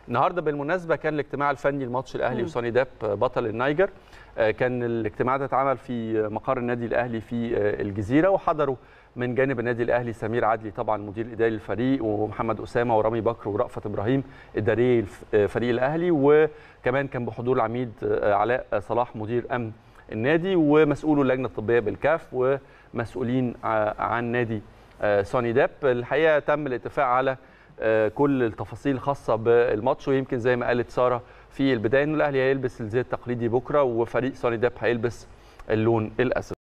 النهارده بالمناسبه كان الاجتماع الفني لماتش الاهلي مم. وسوني داب بطل النيجر آه، كان الاجتماع ده اتعمل في مقر النادي الاهلي في آه، الجزيره وحضروا من جانب النادي الاهلي سمير عدلي طبعا مدير اداري الفريق ومحمد اسامه ورامي بكر ورأفت ابراهيم اداري الف- آه، فريق الاهلي وكمان كان بحضور العميد آه، علاء صلاح مدير امن النادي ومسؤولو اللجنه الطبيه بالكاف ومسؤولين ع- عن نادي آه، سوني داب الحقيقه تم الاتفاق على آه، كل التفاصيل الخاصه بالماتش ويمكن زي ما قالت ساره في البدايه انه الاهلي هيلبس الزي التقليدي بكره وفريق سوني داب هيلبس اللون الاسود